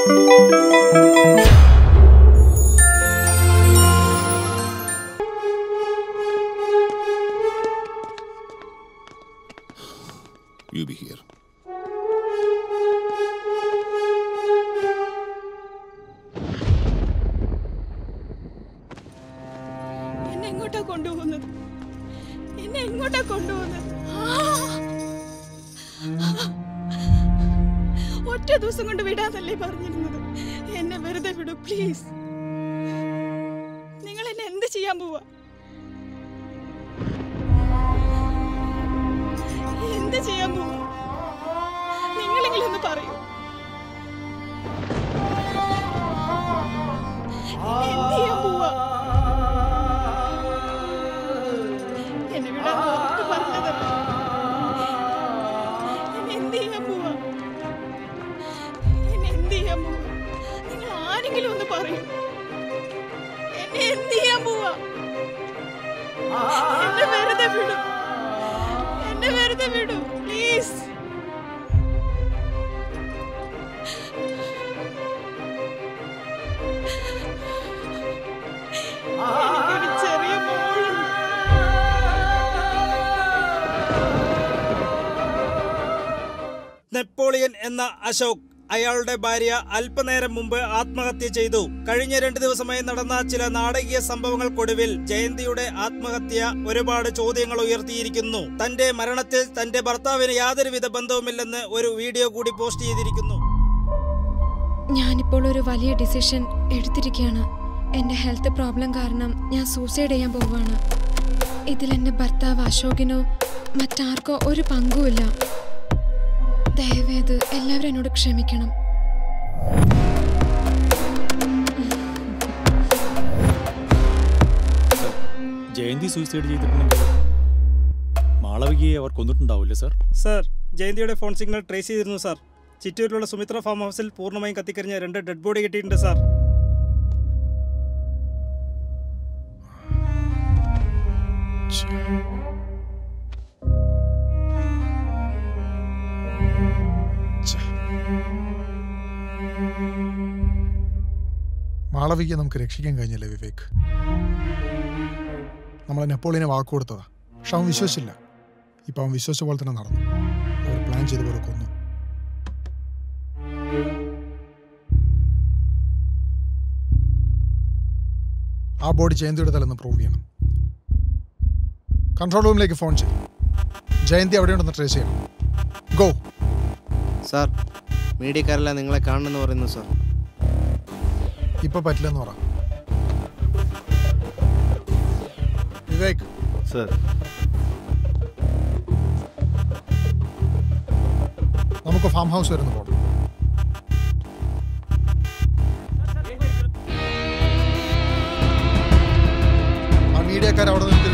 You be here. എന്നെ എങ്ങോട്ടാ കൊണ്ടുപോകുന്നത് എന്നെ എങ്ങോട്ടാ കൊണ്ടുപോകുന്നത് ആ! ഒറ്റ ദിവസം കൊണ്ട് വിടാതല്ലേ പറഞ്ഞിരുന്നത് എന്നെ വെറുതെ വിടൂ പ്ലീസ് നിങ്ങൾ എന്നെ എന്ത് ചെയ്യാൻ പോവാ എന്ത് ചെയ്യാൻ പോവാ നിങ്ങളെങ്കിലും ഒന്ന് പറയൂ എന്നെ എന്ത് ചെയ്യാൻ പോവാ എന്നെ വിടാൻ ഉറപ്പ് പറഞ്ഞതല്ലേ എന്നെ എന്ത് ചെയ്യാൻ പോവാ എന്നെ എന്ത് ചെയ്യാൻ പോവാ നിങ്ങൾ ആരെങ്കിലും ഒന്ന് പറയൂ എന്നെ എന്ത് ചെയ്യാൻ പോവാ എന്നെ വെറുതെ വിടൂ എന്നെ വെറുതെ വിടൂ പ്ലീസ് എനിക്കൊരു ചെറിയ മോളുണ്ട് നെപ്പോളിയൻ എന്ന അശോക് അയാളുടെ ഭാര്യ അല്പനേരം മുമ്പ് ആത്മഹത്യ ചെയ്തു കഴിഞ്ഞ രണ്ടു ദിവസമായി നടന്ന ചില നാടകീയ സംഭവങ്ങൾക്കൊടുവിൽ ജയന്തിയുടെ ആത്മഹത്യ ഒരുപാട് ചോദ്യങ്ങൾ ഉയർത്തിയിരിക്കുന്നു തന്റെ മരണത്തിൽ തന്റെ ഭർത്താവിന് യാതൊരുവിധ ബന്ധവുമില്ലെന്ന് ഒരു വീഡിയോ കൂടി പോസ്റ്റ് ചെയ്തിരിക്കുന്നു ഞാനിപ്പോൾ ഒരു വലിയ ഡിസിഷൻ എടുത്തിരിക്കുകയാണ് എൻ്റെ ഹെൽത്ത് പ്രോബ്ലം കാരണം ഞാൻ സൂസൈഡ് ചെയ്യാൻ പോവുകയാണ് ഇതിൽ എൻ്റെ ഭർത്താവ് അശോകിനോ മറ്റാർക്കോ ഒരു പങ്കുമില്ല ദയവേത് എല്ലാവരും എന്നോട് ക്ഷമിക്കണം ജയന്തി സൂയിസൈഡ് ചെയ്തിട്ടുണ്ടെങ്കിൽ മാളവികയെ അവർ കൊന്നിട്ടുണ്ടാവില്ലേ സർ സർ ജയന്തിയുടെ ഫോൺ സിഗ്നൽ ട്രേസ് ചെയ്തിരുന്നു സാർ ചിറ്റൂരിലുള്ള സുമിത്ര ഫാം ഹൗസിൽ പൂർണ്ണമായും കത്തിക്കരിഞ്ഞ രണ്ട് ഡെഡ് ബോഡി കിട്ടിയിട്ടുണ്ട് സാർ മാളവികയെ നമുക്ക് രക്ഷിക്കാൻ കഴിഞ്ഞില്ലേ വിവേക് നമ്മൾ നെപ്പോളിയനെ വാക്ക് കൊടുത്തതാ പക്ഷെ അവൻ വിശ്വസിച്ചില്ല ഇപ്പൊ അവൻ വിശ്വസിച്ച പോലെ തന്നെ നടന്നു അവർ പ്ലാൻ ചെയ്ത പോലെ കൊന്നു ആ ബോഡി ജയന്തിയുടെ തലെന്ന് പ്രൂവ് ചെയ്യണം കൺട്രോൾ റൂമിലേക്ക് ഫോൺ ചെയ്യും ജയന്തി അവിടെയുണ്ടെന്ന് ട്രേസ് ചെയ്യണം ഗോ സാർ മീഡിയക്കാരെല്ലാം നിങ്ങളെ കാണണമെന്ന് പറയുന്നു സാർ ഇപ്പൊ പറ്റില്ലെന്ന് പറ വിവേക് സാർ നമുക്ക് ഫാം ഹൗസ് വരുന്ന പോകണം ആ മീഡിയക്കാർ അവിടെ നിന്ന്